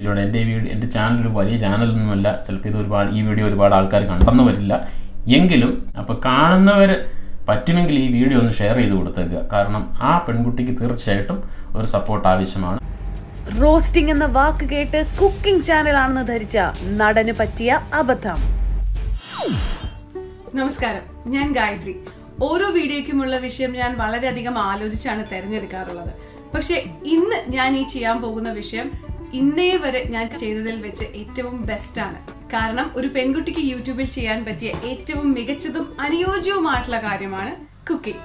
ഇതിലൂടെ എൻ്റെ ഈ വീഡിയോ എൻ്റെ ചാനൽ ഒരു വലിയ ചാനലൊന്നുമല്ല ചിലപ്പോൾ ഇത് ഒരുപാട് ഈ വീഡിയോ ഒരുപാട് ആൾക്കാർ കണ്ടെന്ന് വരില്ല എങ്കിലും അപ്പോൾ കാണുന്നവർ പറ്റുമെങ്കിൽ ഈ വീഡിയോ ഒന്ന് ഷെയർ ചെയ്ത് കൊടുത്തേക്കുക കാരണം ആ പെൺകുട്ടിക്ക് തീർച്ചയായിട്ടും ഒരു സപ്പോർട്ട് ആവശ്യമാണ് റോസ്റ്റിംഗ് എന്ന വാക്ക് കേട്ട് കുക്കിംഗ് ചാനലാണെന്ന് ധരിച്ച നടന് പറ്റിയ അബദ്ധം നമസ്കാരം ഞാൻ ഗായത്രി ഓരോ വീഡിയോയ്ക്കുമുള്ള വിഷയം ഞാൻ വളരെയധികം ആലോചിച്ചാണ് തിരഞ്ഞെടുക്കാറുള്ളത് പക്ഷെ ഇന്ന് ഞാൻ ഈ ചെയ്യാൻ പോകുന്ന വിഷയം ഇന്നേ വരെ ഞാൻ ചെയ്തതിൽ വെച്ച് ഏറ്റവും ബെസ്റ്റ് ആണ് കാരണം ഒരു പെൺകുട്ടിക്ക് യൂട്യൂബിൽ ചെയ്യാൻ പറ്റിയ ഏറ്റവും മികച്ചതും അനുയോജ്യവുമായിട്ടുള്ള കാര്യമാണ് കുക്കിംഗ്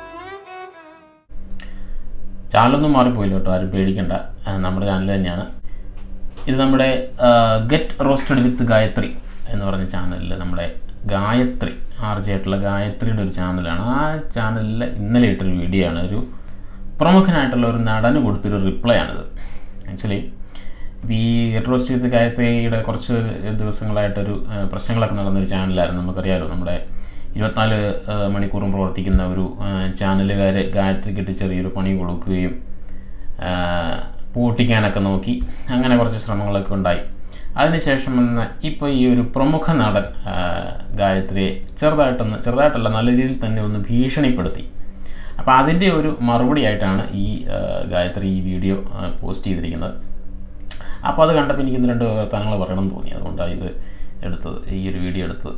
ചാനലൊന്നും മാറിപ്പോയില്ല കേട്ടോ ആരും പേടിക്കണ്ട ആ, നമ്മുടെ ചാനൽ തന്നെയാണ് ഇത് നമ്മുടെ ഗെറ്റ് റോസ്റ്റഡ് വിത്ത് ഗായത്രി എന്ന് പറഞ്ഞ ചാനലിൽ നമ്മുടെ ഗായത്രി ആർജി ആയിട്ടുള്ള ഗായത്രിയുടെ ഒരു ചാനലാണ് ആ ചാനലിൽ ഇന്നലെ ഇട്ടൊരു വീഡിയോ ആണ് ഒരു പ്രമുഖനായിട്ടുള്ള ഒരു നടന് കൊടുത്തൊരു റിപ്ലൈ ആണിത് ആക്ച്വലി ഈ ഗെറ്റ് റോസ്റ്റ് വിത്ത് ഗായത്രിയുടെ കുറച്ച് ദിവസങ്ങളായിട്ടൊരു ആ, പ്രശ്നങ്ങളൊക്കെ നടന്നൊരു ചാനലായിരുന്നു നമുക്കറിയാമല്ലോ നമ്മുടെ ഇരുപത്തിനാല് ആ, മണിക്കൂറും പ്രവർത്തിക്കുന്ന ഒരു ചാനലുകാർ ഗായത്രിക്കിട്ട് ചെറിയൊരു പണി കൊടുക്കുകയും ആ, പൂട്ടിക്കാനൊക്കെ നോക്കി അങ്ങനെ കുറച്ച് ശ്രമങ്ങളൊക്കെ ഉണ്ടായി അതിനുശേഷം വന്ന ഇപ്പോൾ ഈ ഒരു പ്രമുഖ നടൻ ആ, ഗായത്രിയെ ചെറുതായിട്ടൊന്ന് ചെറുതായിട്ടല്ല നല്ല രീതിയിൽ തന്നെ ഒന്ന് ഭീഷണിപ്പെടുത്തി അപ്പോൾ അതിൻ്റെ ഒരു മറുപടി ആയിട്ടാണ് ഈ ആ, ഗായത്രി ഈ വീഡിയോ ആ, പോസ്റ്റ് ചെയ്തിരിക്കുന്നത് അപ്പോൾ അത് കണ്ടപ്പോൾ എനിക്ക് ഇന്ന് രണ്ട് വർത്തമാനങ്ങൾ പറയണം എന്ന് തോന്നി അതുകൊണ്ടാണ് ഇത് എടുത്തത് ഈ ഒരു വീഡിയോ എടുത്തത്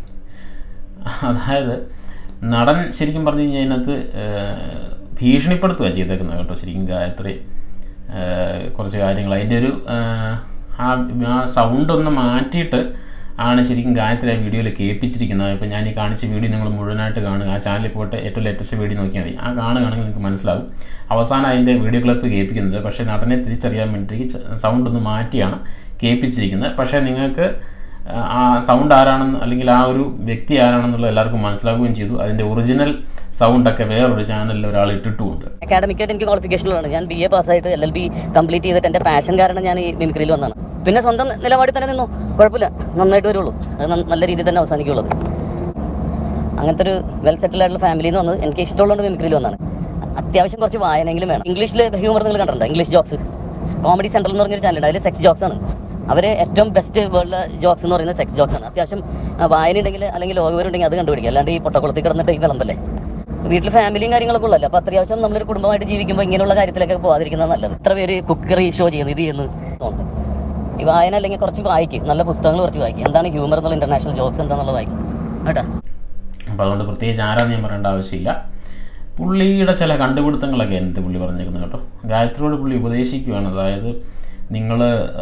അതായത് നടൻ ശരിക്കും പറഞ്ഞു കഴിഞ്ഞാൽ അതിനകത്ത് ഏഹ്, ഭീഷണിപ്പെടുത്തുക ചെയ്തേക്കുന്നത് കേട്ടോ ശരിക്കും ഗായത്രി ഏഹ്, കുറച്ച് കാര്യങ്ങൾ അതിൻ്റെ ഒരു ഏഹ്, ആ ആ സൗണ്ട് ഒന്ന് മാറ്റിയിട്ട് ആണ് ശരിക്കും ഗായത്രി ആ വീഡിയോയിൽ കേൾപ്പിച്ചിരിക്കുന്നത് ഇപ്പം ഞാൻ ഈ കാണിച്ച വീഡിയോ നിങ്ങൾ മുഴുവനായിട്ട് കാണുക ആ ചാനലിൽ പോയിട്ട് ഏറ്റവും ലേറ്റസ്റ്റ് വീഡിയോ നോക്കിയാൽ മതി ആ കാണുകയാണെങ്കിൽ നിങ്ങൾക്ക് മനസ്സിലാവും അവസാനം അതിൻ്റെ വീഡിയോ ക്ലിപ്പ് കേൾപ്പിക്കുന്നത് പക്ഷേ നടനെ തിരിച്ചറിയാൻ വേണ്ടി സൗണ്ട് ഒന്ന് മാറ്റിയാണ് കേൾപ്പിച്ചിരിക്കുന്നത് പക്ഷേ നിങ്ങൾക്ക് ആ സൗണ്ട് ആരാണെന്ന് അല്ലെങ്കിൽ ആ ഒരു വ്യക്തി ആരാണെന്നുള്ളത് എല്ലാവർക്കും മനസ്സിലാവുകയും ചെയ്തു അതിൻ്റെ ഒറിജിനൽ സൗണ്ടൊക്കെ വേറൊരു ചാനലിൽ ഒരാൾ ഇട്ടിട്ടുമുണ്ട് അക്കാഡമിക്കായിട്ട് എനിക്ക് ക്വാളിഫിക്കേഷനുള്ളതാണ് ഞാൻ ബി എ പാസ്സായിട്ട് എൽ എൽ ബി കംപ്ലീറ്റ് ചെയ്തിട്ട് എൻ്റെ പാഷൻ കാരണം ഞാൻ ഈ മിമിക്രിയിൽ വന്നതാണ് പിന്നെ സ്വന്തം നിലപാടിൽ തന്നെ നിന്നു കുഴപ്പമില്ല നന്നായിട്ട് വരുള്ളൂ അത് നന്ന- നല്ല രീതിയിൽ തന്നെ അവസാനിക്കുള്ളൂ അത്. അങ്ങനത്തെ ഒരു വെൽ സെറ്റിൽ ആയിട്ടുള്ള ഫാമിലിയിൽ നിന്ന് വന്നത് എനിക്ക് ഇഷ്ടമുള്ളത് മിമിക്രിയിൽ വന്നാണ് അത്യാവശ്യം കുറച്ച് വായനയെങ്കിലും വേണം ഇംഗ്ലീഷിൽ ഹ്യൂമർ നിങ്ങൾ കണ്ടിട്ടുണ്ട് ഇംഗ്ലീഷ് ജോക്സ് കോമഡി സെൻട്രൽ എന്ന് പറഞ്ഞൊരു ചാനലുണ്ട് അതിൽ സെക്സ് ജോക്സ് ആണ് അവർ ഏറ്റവും ബെസ്റ്റ് വേൾഡ് ജോക്സ് എന്ന് പറയുന്നത് സെക്സ് ജോക്സ് ആണ് അത്യാവശ്യം ആ, വായന ഉണ്ടെങ്കിൽ അല്ലെങ്കിൽ ലോകവരുണ്ടെങ്കിൽ അത് കണ്ടുപിടിക്കുക അല്ലാണ്ട് ഈ പൊട്ടക്കുളത്തിൽ കിടന്നിട്ട് ഈ വിളമ്പല്ലേ വീട്ടിൽ ഫാമിലിയും കാര്യങ്ങളൊക്കെ ഉള്ളല്ലോ അപ്പോൾ അത്യാവശ്യം നമ്മളൊരു കുടുംബമായിട്ട് ജീവിക്കുമ്പോൾ ഇങ്ങനെയുള്ള കാര്യത്തിലൊക്കെ പോകാതിരിക്കുന്നത് നല്ലത് ഇത്ര പേര് കുക്കറി ഷോ ചെയ്യുന്നു ഇത് ചെയ്യുന്നു തോന്നുന്നു ഈ വായന അല്ലെങ്കിൽ കുറച്ച് വായിക്കും നല്ല പുസ്തകങ്ങൾ കുറച്ച് വായിക്കും എന്താണ് ഹ്യൂമർ എന്നുള്ള ഇന്റർനാഷണൽ ജോക്സ് എന്താണെന്നുള്ളത് വായിക്കും കേട്ടാ അപ്പോൾ അതുകൊണ്ട് പ്രത്യേകിച്ച് ആരാന്ന് ഞാൻ പറയേണ്ട ആവശ്യമില്ല പുള്ളിയുടെ ചില കണ്ടുപിടുത്തങ്ങളൊക്കെ എൻ്റെ പുള്ളി പറഞ്ഞേക്കുന്നത് കേട്ടോ ഗായത്രിയോട് പുള്ളി ഉപദേശിക്കുകയാണ് അതായത് നിങ്ങൾ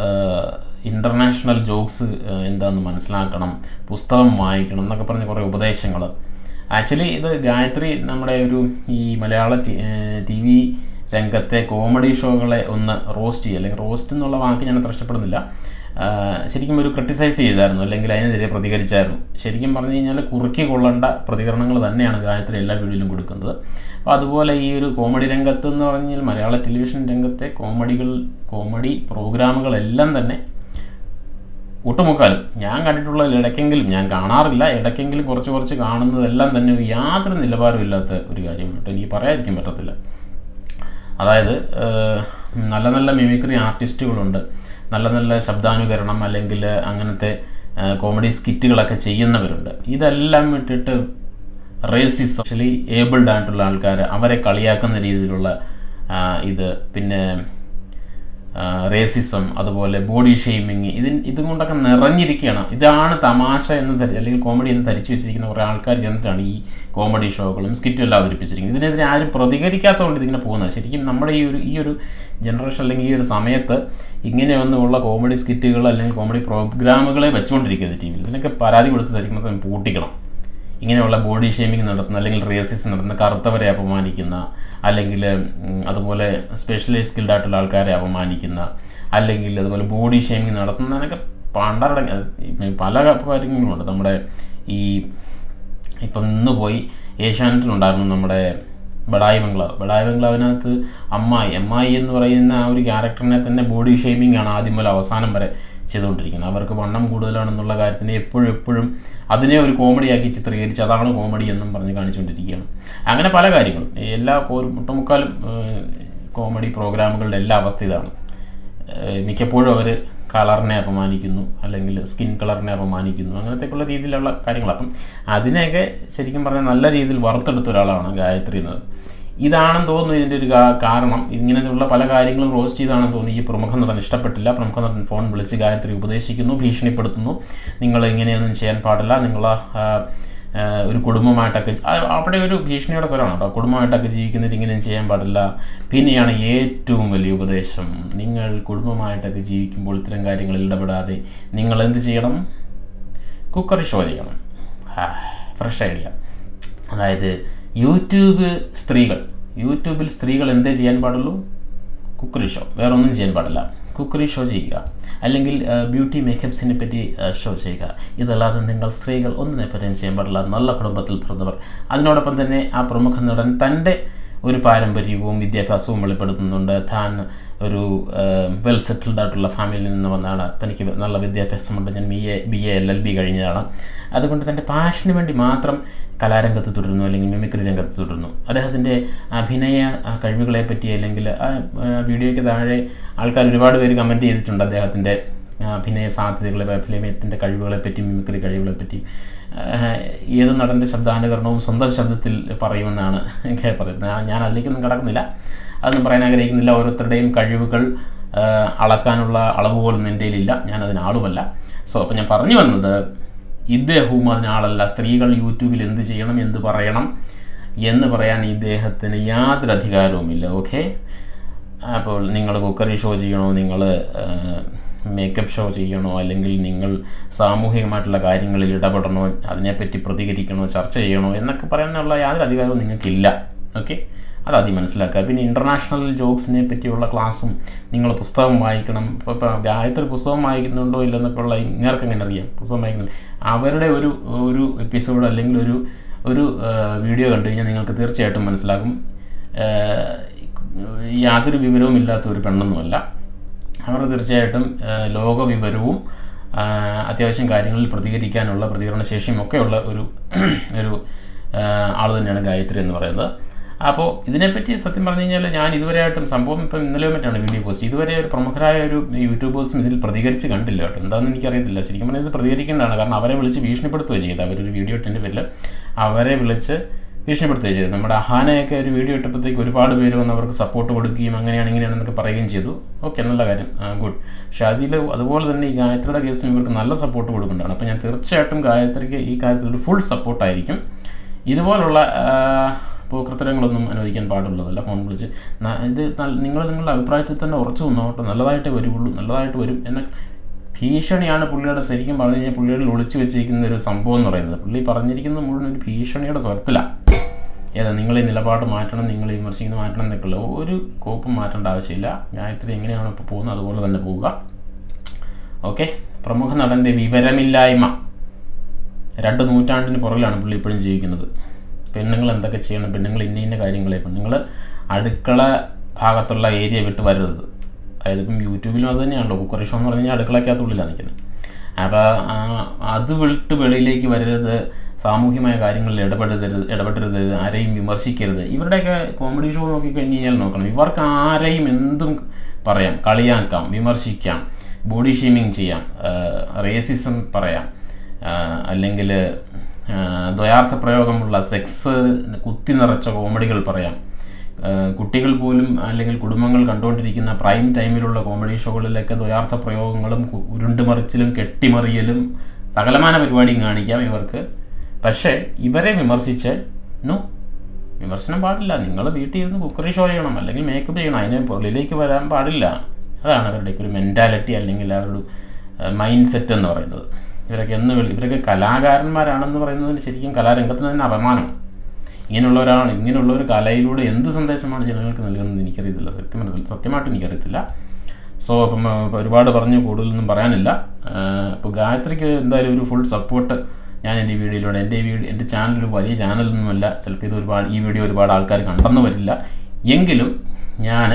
ഇൻ്റർനാഷണൽ ജോക്സ് എന്താണെന്ന് മനസ്സിലാക്കണം പുസ്തകം വായിക്കണം എന്നൊക്കെ പറഞ്ഞ കുറേ ഉപദേശങ്ങൾ ആക്ച്വലി ഇത് ഗായത്രി നമ്മുടെ ഒരു ഈ മലയാള ടി വി രംഗത്തെ കോമഡി ഷോകളെ ഒന്ന് റോസ്റ്റ് ചെയ്യുക അല്ലെങ്കിൽ റോസ്റ്റ് എന്നുള്ള വാക്ക് ഞാൻ അത്ര ഇഷ്ടപ്പെടുന്നില്ല ആ, ശരിക്കും ഒരു ക്രിട്ടിസൈസ് ചെയ്തായിരുന്നു അല്ലെങ്കിൽ അതിനെതിരെ പ്രതികരിച്ചായിരുന്നു ശരിക്കും പറഞ്ഞു കഴിഞ്ഞാൽ കുറുക്കി കൊള്ളേണ്ട പ്രതികരണങ്ങൾ തന്നെയാണ് ഗായത്രി എല്ലാ വീഡിയോയിലും കൊടുക്കുന്നത് അപ്പോൾ അതുപോലെ ഈ ഒരു കോമഡി രംഗത്ത് എന്ന് പറഞ്ഞാൽ മലയാള ടെലിവിഷൻ രംഗത്തെ കോമഡികൾ കോമഡി പ്രോഗ്രാമുകളെല്ലാം തന്നെ ഒട്ടുമുക്കാലും ഞാൻ കണ്ടിട്ടുള്ളതിൽ ഇടയ്ക്കെങ്കിലും ഞാൻ കാണാറില്ല ഇടയ്ക്കെങ്കിലും കുറച്ച് കുറച്ച് കാണുന്നതെല്ലാം തന്നെ ഒരു യാതൊരു നിലവാരമില്ലാത്ത ഒരു കാര്യമാണ് കേട്ടോ എനിക്ക് പറയാതിരിക്കാൻ പറ്റത്തില്ല അതായത് ഏഹ്, നല്ല നല്ല മിമിക്രി ആർട്ടിസ്റ്റുകളുണ്ട് നല്ല നല്ല ശബ്ദാനുകരണം അല്ലെങ്കിൽ അങ്ങനത്തെ ഏഹ്, കോമഡി സ്കിറ്റുകളൊക്കെ ചെയ്യുന്നവരുണ്ട് ഇതെല്ലാം വിട്ടിട്ട് റേസിസ് ആക്ച്വലി ഏബിൾഡ് ആയിട്ടുള്ള ആൾക്കാർ അവരെ കളിയാക്കുന്ന രീതിയിലുള്ള ആ, ഇത് പിന്നെ റേസിസം അതുപോലെ ബോഡി ഷെയ്മിങ് ഇതിൻ ഇതും കൊണ്ടൊക്കെ നിറഞ്ഞിരിക്കുകയാണ് ഇതാണ് തമാശ എന്ന് ധരി അല്ലെങ്കിൽ കോമഡി എന്ന് ധരിച്ചു വെച്ചിരിക്കുന്ന കുറേ ആൾക്കാർ ചെന്നിട്ടാണ് ഈ കോമഡി ഷോകളും സ്കിറ്റും എല്ലാം അവതരിപ്പിച്ചിരിക്കുന്നത് ഇതിനെതിരെ ആരും പ്രതികരിക്കാത്തതുകൊണ്ട് ഇതിങ്ങനെ പോകുന്നത് ശരിക്കും നമ്മുടെ ഈ ഒരു ഈ ഒരു ജനറേഷൻ അല്ലെങ്കിൽ ഈ ഒരു സമയത്ത് ഇങ്ങനെ ഒന്നുമുള്ള കോമഡി സ്കിറ്റുകൾ അല്ലെങ്കിൽ കോമഡി പ്രോഗ്രാമുകളെ വെച്ചുകൊണ്ടിരിക്കുന്നത് ടി വിയിൽ ഇതിനൊക്കെ പരാതി കൊടുത്ത് ശരിക്കും പൂട്ടിക്കണം ഇങ്ങനെയുള്ള ബോഡി ഷേമിംഗ് നടത്തുന്ന അല്ലെങ്കിൽ റേസിസ് നടത്തുന്ന കറുത്തവരെ അപമാനിക്കുന്ന അല്ലെങ്കിൽ ഉം, അതുപോലെ സ്പെഷ്യലി സ്കിൽഡ് ആയിട്ടുള്ള ആൾക്കാരെ അപമാനിക്കുന്ന അല്ലെങ്കിൽ അതുപോലെ ബോഡി ഷേമിംഗ് നടത്തുന്നതിനൊക്കെ പണ്ടടങ്ങി പല കാര്യങ്ങളുമുണ്ട് നമ്മുടെ ഈ ഇപ്പം ഇന്ന് പോയി ഏഷ്യാനെറ്റിലുണ്ടായിരുന്നു നമ്മുടെ ബഡായി ബംഗ്ലാവ് ബഡായി ബംഗ്ലാവിനകത്ത് അമ്മായി അമ്മായി എന്ന് പറയുന്ന ആ ഒരു ക്യാരക്ടറിനെ തന്നെ ബോഡി ഷേമിംഗ് ആണ് ആദ്യം മുതൽ അവസാനം വരെ ചെയ്തുകൊണ്ടിരിക്കുന്നത് അവർക്ക് വണ്ണം കൂടുതലാണെന്നുള്ള കാര്യത്തിന് എപ്പോഴും എപ്പോഴും അതിനെ ഒരു കോമഡിയാക്കി ചിത്രീകരിച്ച് അതാണ് കോമഡി എന്നും പറഞ്ഞ് കാണിച്ചുകൊണ്ടിരിക്കുകയാണ് അങ്ങനെ പല കാര്യങ്ങളും ഈ എല്ലാ കോ- ഒട്ടുമുക്കാലും ഏഹ്, കോമഡി പ്രോഗ്രാമുകളുടെ എല്ലാ അവസ്ഥ ഇതാണ് ഏഹ് മിക്കപ്പോഴും അവർ കളറിനെ അപമാനിക്കുന്നു അല്ലെങ്കിൽ സ്കിൻ കളറിനെ അപമാനിക്കുന്നു അങ്ങനത്തെയൊക്കെയുള്ള രീതിയിലുള്ള കാര്യങ്ങൾ അപ്പം അതിനെയൊക്കെ ശരിക്കും പറഞ്ഞാൽ നല്ല രീതിയിൽ വറുത്തെടുത്ത ഒരാളാണ് ഗായത്രി എന്നത് ഇതാണെന്ന് തോന്നുന്നു ഇതിൻ്റെ ഒരു കാ- കാരണം ഇങ്ങനെയുള്ള പല കാര്യങ്ങളും റോസ്റ്റ് ചെയ്താണെന്ന് തോന്നുന്നു ഈ പ്രമുഖ നടൻ ഇഷ്ടപ്പെട്ടില്ല പ്രമുഖ നടൻ ഫോൺ വിളിച്ച് ഗായത്രി ഉപദേശിക്കുന്നു ഭീഷണിപ്പെടുത്തുന്നു നിങ്ങൾ ഇങ്ങനെയൊന്നും ചെയ്യാൻ പാടില്ല നിങ്ങൾ ഒരു കുടുംബമായിട്ടൊക്കെ ആ- അവിടെ ഒരു ഭീഷണിയുടെ സ്വരമാണ് കേട്ടോ കുടുംബമായിട്ടൊക്കെ ജീവിക്കുന്നിട്ട് ഇങ്ങനെ ചെയ്യാൻ പാടില്ല പിന്നെയാണ് ഏറ്റവും വലിയ ഉപദേശം നിങ്ങൾ കുടുംബമായിട്ടൊക്കെ ജീവിക്കുമ്പോൾ ഇത്തരം കാര്യങ്ങളിൽ ഇടപെടാതെ നിങ്ങൾ എന്ത് ചെയ്യണം കുക്കറി ഷോ ചെയ്യണം ഫ്രഷ് ഐഡിയ അതായത് യൂട്യൂബ് സ്ത്രീകൾ യൂട്യൂബിൽ സ്ത്രീകൾ എന്തേ ചെയ്യാൻ പാടുള്ളൂ കുക്കറി ഷോ വേറെ ഒന്നും ചെയ്യാൻ പാടില്ല കുക്കറി ഷോ ചെയ്യുക അല്ലെങ്കിൽ ബ്യൂട്ടി മേക്കപ്സിനെ പറ്റി ഷോ ചെയ്യുക ഇതല്ലാതെ നിങ്ങൾ സ്ത്രീകൾ ഒന്നിനെ പറ്റിയും ചെയ്യാൻ പാടില്ല നല്ല കുടുംബത്തിൽ പിറന്നവർ അതിനോടൊപ്പം തന്നെ ആ പ്രമുഖ നടൻ തൻ്റെ ഒരു പാരമ്പര്യവും വിദ്യാഭ്യാസവും വെളിപ്പെടുത്തുന്നുണ്ട് താൻ ഒരു വെൽ സെറ്റിൽഡ് ആയിട്ടുള്ള ഫാമിലിയിൽ നിന്ന് വന്നതാണ് തനിക്ക് നല്ല വിദ്യാഭ്യാസമുണ്ട് ഞാൻ B A B A L L B കഴിഞ്ഞതാണ് അതുകൊണ്ട് തൻ്റെ പാഷന് വേണ്ടി മാത്രം കലാരംഗത്ത് തുടരുന്നു അല്ലെങ്കിൽ മിമിക്രി രംഗത്ത് തുടരുന്നു അദ്ദേഹത്തിൻ്റെ അഭിനയ ആ, കഴിവുകളെ പറ്റി അല്ലെങ്കിൽ ആ ആ, വീഡിയോയ്ക്ക് താഴെ ആൾക്കാർ ഒരുപാട് പേര് കമൻറ്റ് ചെയ്തിട്ടുണ്ട് അദ്ദേഹത്തിൻ്റെ ആ, അഭിനയ സാധ്യതകളെ അഭിനയത്തിൻ്റെ കഴിവുകളെ പറ്റി മിമിക്രി കഴിവുകളെ പറ്റി ആഹ് ഏത് നടൻ്റെ ശബ്ദാനുകരണവും സ്വന്തം ശബ്ദത്തിൽ പറയുമെന്നാണ് എനിക്ക് പറയുന്നത് ഞാൻ- ഞാൻ അതിലേക്കൊന്നും കടക്കുന്നില്ല അതൊന്നും പറയാൻ ആഗ്രഹിക്കുന്നില്ല ഓരോരുത്തരുടെയും കഴിവുകൾ ആഹ് അളക്കാനുള്ള അളവ് പോലും എൻ്റെ കയ്യിലില്ല ഞാൻ അതിന് ആളുമല്ല സോ അപ്പോൾ ഞാൻ പറഞ്ഞു വന്നത് ഇദ്ദേഹവും അതിനാളല്ല സ്ത്രീകൾ യൂട്യൂബിൽ എന്ത് ചെയ്യണം എന്ത് പറയണം എന്ന് പറയാൻ ഇദ്ദേഹത്തിന് യാതൊരു അധികാരവുമില്ല ഓക്കെ അപ്പോൾ നിങ്ങൾ കുക്കറി ഷോ ചെയ്യണോ നിങ്ങൾ മേക്കപ്പ് ഷോ ചെയ്യണോ അല്ലെങ്കിൽ നിങ്ങൾ സാമൂഹികമായിട്ടുള്ള കാര്യങ്ങളിൽ ഇടപെടണോ അതിനെപ്പറ്റി പ്രതികരിക്കണോ ചർച്ച ചെയ്യണോ എന്നൊക്കെ പറയാനുള്ള യാതൊരു അധികാരവും നിങ്ങൾക്കില്ല ഓക്കെ അത് ആദ്യം മനസ്സിലാക്കുക പിന്നെ ഇൻ്റർനാഷണൽ ജോക്സിനെ പറ്റിയുള്ള ക്ലാസ്സും നിങ്ങൾ പുസ്തകം വായിക്കണം ഇപ്പോൾ ഇപ്പോൾ ഗായത്രി പുസ്തകം വായിക്കുന്നുണ്ടോ ഇല്ലെന്നൊക്കെ ഉള്ള ഇങ്ങേർക്ക് എങ്ങനെ അറിയാം പുസ്തകം വായിക്കുന്നില്ല അവരുടെ ഒരു ഒരു എപ്പിസോഡ് അല്ലെങ്കിൽ ഒരു ഒരു ആ, വീഡിയോ കണ്ടു കഴിഞ്ഞാൽ നിങ്ങൾക്ക് തീർച്ചയായിട്ടും മനസ്സിലാകും ആ, യാതൊരു വിവരവും ഇല്ലാത്ത ഒരു പെണ്ണൊന്നുമല്ല അവർ തീർച്ചയായിട്ടും ആ, ലോക വിവരവും ആ, അത്യാവശ്യം കാര്യങ്ങളിൽ പ്രതികരിക്കാനുള്ള പ്രതികരണശേഷിയും ഒക്കെയുള്ള ഒരു ഒരു ആൾ തന്നെയാണ് ഗായത്രി എന്ന് പറയുന്നത് അപ്പോൾ ഇതിനെപ്പറ്റി സത്യം പറഞ്ഞു കഴിഞ്ഞാൽ ഞാൻ ഇതുവരെയായിട്ടും സംഭവം ഇപ്പം ഇന്നലെ മറ്റാണ് വീഡിയോ പോസ്റ്റ് ഇതുവരെ ഒരു പ്രമുഖരായ ഒരു യൂട്യൂബേഴ്സും ഇതിൽ പ്രതികരിച്ച് കണ്ടില്ല കേട്ടോ എന്താണെന്ന് എനിക്കറിയത്തില്ല ശരിക്കും പറഞ്ഞാൽ ഇത് പ്രതികരിക്കേണ്ടതാണ് കാരണം അവരെ വിളിച്ച് ഭീഷണിപ്പെടുത്തുകയും ചെയ്ത് അവരൊരു വീഡിയോ ഇട്ടതിൻ്റെ പേരിൽ അവരെ വിളിച്ച് ഭീഷണിപ്പെടുത്തുകയും ചെയ്തു നമ്മുടെ അഹാനയൊക്കെ ഒരു വീഡിയോ ഇട്ടപ്പോഴത്തേക്ക് ഒരുപാട് പേര് വന്ന് അവർക്ക് സപ്പോർട്ട് കൊടുക്കുകയും അങ്ങനെയാണ് ഇങ്ങനെയാണെന്നൊക്കെ പറയുകയും ചെയ്തു ഓക്കെ നല്ല കാര്യം ഗുഡ് പക്ഷേ അതിൽ അതുപോലെ തന്നെ ഈ ഗായത്രിയുടെ കേസിൽ ഇവർക്ക് നല്ല സപ്പോർട്ട് കൊടുക്കുന്നുണ്ടാണ് അപ്പോൾ ഞാൻ തീർച്ചയായിട്ടും ഗായത്രിക്ക് ഈ കാര്യത്തിൽ ഒരു ഫുൾ സപ്പോർട്ടായിരിക്കും ഇതുപോലുള്ള ആ, പോക്കൃത്തരങ്ങളൊന്നും അനുവദിക്കാൻ പാടുള്ളതല്ല ഫോൺ വിളിച്ച് ന- ഇത് നിങ്ങൾ നിങ്ങളുടെ അഭിപ്രായത്തിൽ തന്നെ ഉറച്ചു നിന്നോട്ടെ നല്ലതായിട്ടേ വരുള്ളൂ നല്ലതായിട്ട് വരും എന്ന ഭീഷണിയാണ് പുള്ളിയുടെ ശരിക്കും പറഞ്ഞു കഴിഞ്ഞാൽ പുള്ളിയുടെ ഒളിച്ചു വെച്ചിരിക്കുന്ന ഒരു സംഭവം എന്ന് പറയുന്നത് പുള്ളി പറഞ്ഞിരിക്കുന്നത് മുഴുവൻ ഒരു ഭീഷണിയുടെ സ്വരത്തിലാണ് ഏതാ നിങ്ങൾ ഈ നിലപാട് മാറ്റണം നിങ്ങൾ ഈ വിമർശിക്കുന്നത് മാറ്റണം എന്നൊക്കെയുള്ള ഒരു കോപ്പും മാറ്റേണ്ട ആവശ്യമില്ല ഗായത്രി എങ്ങനെയാണ് ഇപ്പോൾ പോകുന്നത് അതുപോലെ തന്നെ പോവുക ഓക്കെ പ്രമുഖ നടൻ്റെ വിവരമില്ലായ്മ രണ്ട് നൂറ്റാണ്ടിന് പുറകിലാണ് പുള്ളി ഇപ്പോഴും ജീവിക്കുന്നത് പെണ്ണുങ്ങൾ എന്തൊക്കെ ചെയ്യണം പെണ്ണുങ്ങൾ ഇന്ന ഇന്ന കാര്യങ്ങളെ പെണ്ണുങ്ങൾ അടുക്കള ഭാഗത്തുള്ള ഏരിയ വിട്ട് വരരുത് അതായത് ഇപ്പം യൂട്യൂബിലും അത് തന്നെയാണല്ലോ കുക്കറി ഷോ എന്ന് പറഞ്ഞു കഴിഞ്ഞാൽ അടുക്കളയ്ക്കകത്തുള്ളിലാണ് നിൽക്കുന്നത് അപ്പോൾ അത് വിട്ട് വെളിയിലേക്ക് വരരുത് സാമൂഹ്യമായ കാര്യങ്ങളിൽ ഇടപെടരുത് ഇടപെടരുത് ആരെയും വിമർശിക്കരുത് ഇവരുടെയൊക്കെ കോമഡി ഷോ നോക്കിക്കഴിഞ്ഞ് കഴിഞ്ഞാൽ നോക്കണം ഇവർക്ക് ആരെയും എന്തും പറയാം കളിയാക്കാം വിമർശിക്കാം ബോഡി ഷേമിങ് ചെയ്യാം റേസിസം പറയാം അല്ലെങ്കിൽ ദ്വയാർത്ഥ പ്രയോഗമുള്ള സെക്സ് കുത്തി നിറച്ച കോമഡികൾ പറയാം ആ, കുട്ടികൾ പോലും അല്ലെങ്കിൽ കുടുംബങ്ങൾ കണ്ടുകൊണ്ടിരിക്കുന്ന പ്രൈം ടൈമിലുള്ള കോമഡി ഷോകളിലൊക്കെ ദ്വയാർത്ഥ പ്രയോഗങ്ങളും കു- ഉരുണ്ടുമറിച്ചിലും കെട്ടിമറിയലും സകലമാന പരിപാടിയും കാണിക്കാം ഇവർക്ക് പക്ഷേ ഇവരെ വിമർശിച്ച് നോ വിമർശനം പാടില്ല നിങ്ങൾ വീട്ടിൽ ഇരുന്ന് കുക്കറി ഷോ ചെയ്യണം അല്ലെങ്കിൽ മേക്കപ്പ് ചെയ്യണം അതിന് പുറകിലേക്ക് വരാൻ പാടില്ല അതാണ് അവരുടെയൊക്കെ ഒരു മെൻറ്റാലിറ്റി അല്ലെങ്കിൽ അവരുടെ മൈൻഡ് സെറ്റ് എന്ന് പറയുന്നത് ഇവരൊക്കെ എന്ന് വിളി ഇവരൊക്കെ കലാകാരന്മാരാണെന്ന് പറയുന്നതിന് ശരിക്കും കലാരംഗത്തിന് തന്നെ അപമാനം ഇങ്ങനെയുള്ളവരാണ് ഇങ്ങനെയുള്ള ഒരു കലയിലൂടെ എന്ത് സന്ദേശമാണ് ജനങ്ങൾക്ക് നൽകുന്നത് എനിക്കറിയത്തില്ല സത്യം സത്യമായിട്ട് എനിക്കറിയത്തില്ല സോ അപ്പം ആ, ഒരുപാട് പറഞ്ഞു കൂടുതലൊന്നും പറയാനില്ല ഇപ്പോൾ ഗായത്രിക്ക് എന്തായാലും ഒരു ഫുൾ സപ്പോർട്ട് ഞാൻ എൻ്റെ ഈ വീഡിയോയിലൂടെ എൻ്റെ ഈ വീഡിയോ എൻ്റെ ചാനൽ ഒരു വലിയ ചാനലൊന്നുമല്ല ചിലപ്പോൾ ഇത് ഒരുപാട് ഈ വീഡിയോ ഒരുപാട് ആൾക്കാർ കണ്ടെന്ന് വരില്ല എങ്കിലും ഞാൻ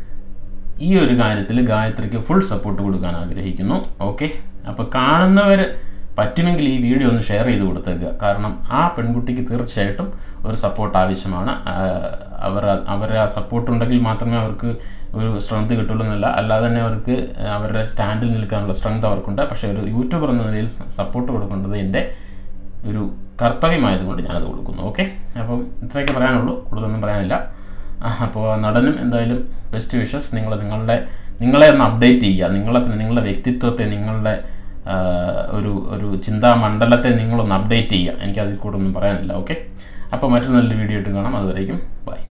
ഈ ഒരു കാര്യത്തിൽ ഗായത്രിക്ക് ഫുൾ സപ്പോർട്ട് കൊടുക്കാൻ ആഗ്രഹിക്കുന്നു ഓക്കെ അപ്പോൾ കാണുന്നവർ പറ്റുമെങ്കിൽ ഈ വീഡിയോ ഒന്ന് ഷെയർ ചെയ്ത് കൊടുത്തേക്കുക കാരണം ആ പെൺകുട്ടിക്ക് തീർച്ചയായിട്ടും ഒരു സപ്പോർട്ട് ആവശ്യമാണ് ആ, അവർ അവരെ ആ സപ്പോർട്ട് ഉണ്ടെങ്കിൽ മാത്രമേ അവർക്ക് ഒരു സ്ട്രെങ്ത് കിട്ടുള്ളൂ എന്നല്ല അല്ലാതെ തന്നെ അവർക്ക് അവരുടെ സ്റ്റാൻഡിൽ നിൽക്കാനുള്ള സ്ട്രെങ്ത് അവർക്കുണ്ട് പക്ഷേ ഒരു യൂട്യൂബർ എന്ന നിലയിൽ സപ്പോർട്ട് കൊടുക്കേണ്ടത് എൻ്റെ ഒരു കർത്തവ്യമായതുകൊണ്ട് ഞാനത് കൊടുക്കുന്നു ഓക്കെ അപ്പം ഇത്രയൊക്കെ പറയാനുള്ളൂ കൂടുതലൊന്നും പറയാനില്ല ആ, അപ്പോൾ നടനും എന്തായാലും ബെസ്റ്റ് വിഷസ് നിങ്ങൾ നിങ്ങളുടെ നിങ്ങളെ ഒന്ന് അപ്ഡേറ്റ് ചെയ്യുക നിങ്ങളെ തന്നെ നിങ്ങളുടെ വ്യക്തിത്വത്തെ നിങ്ങളുടെ ആ, ഒരു ഒരു ചിന്താമണ്ഡലത്തെ നിങ്ങളൊന്ന് അപ്ഡേറ്റ് ചെയ്യുക എനിക്ക് അതിൽ കൂടെ ഒന്നും പറയാനില്ല ഓക്കെ അപ്പോൾ മറ്റൊരു നല്ല വീഡിയോ ആയിട്ട് കാണാം അതുവരേക്കും ബൈ